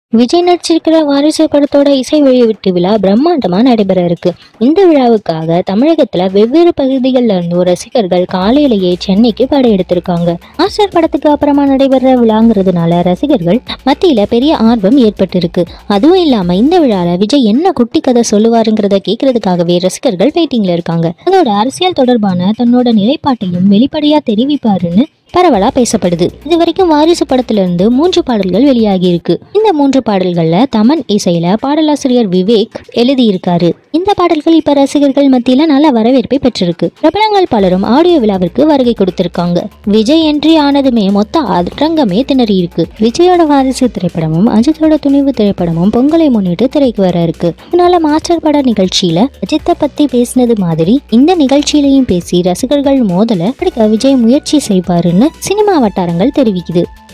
விஜய் நடிச்சிருக்கிற வாரிசு படத்தோட இசை வெளியீட்டு விழா பிரம்மாண்டமா நடைபெற இருக்கு இந்த விழாவுக்காக தமிழகத்துல வெவ்வேறு பகுதிகளில் இருந்தும் ரசிகர்கள் காலையிலேயே சென்னைக்கு படையெடுத்திருக்காங்க மாஸ்டர் படத்துக்கு அப்புறமா நடைபெற விழாங்கிறதுனால ரசிகர்கள் மத்தியில பெரிய ஆர்வம் ஏற்பட்டிருக்கு அதுவும் இல்லாம இந்த விழால விஜய் என்ன குட்டி கதை சொல்லுவாருங்கிறத கேட்கறதுக்காகவே ரசிகர்கள் வெயிட்டிங்ல இருக்காங்க அதோட அரசியல் தொடர்பான தன்னோட நிலைப்பாட்டையும் வெளிப்படையா தெரிவிப்பாருன்னு பரவலா பேசப்படுது இது வரைக்கும் வாரிசு படத்துல இருந்து மூன்று பாடல்கள் வெளியாகி இருக்கு இந்த மூன்று பாடல்கள்ல தமன் இசையில பாடலாசிரியர் விவேக் எழுதியிருக்காரு இந்த பாடல்கள் இப்ப ரசிகர்கள் மத்தியில நல்ல வரவேற்பை பெற்றிருக்கு பிரபலங்கள் பலரும் ஆடியோ விழாவிற்கு வருகை கொடுத்திருக்காங்க விஜய் என்ட்ரி ஆனதுமே மொத்த அரங்கமே திணறி இருக்கு விஜயோட வாரிசு திரைப்படமும் அஜித்தோட துணிவு திரைப்படமும் பொங்கலை முன்னிட்டு திரைக்கு வர இருக்கு இதனால மாஸ்டர் பட நிகழ்ச்சியில அஜித்தை பத்தி பேசினது மாதிரி இந்த நிகழ்ச்சியிலையும் பேசி ரசிகர்கள் மோதல எடுக்க விஜய் முயற்சி செய்வாருன்னு சினிமா வட்டாரங்கள் தெரிவிக்குது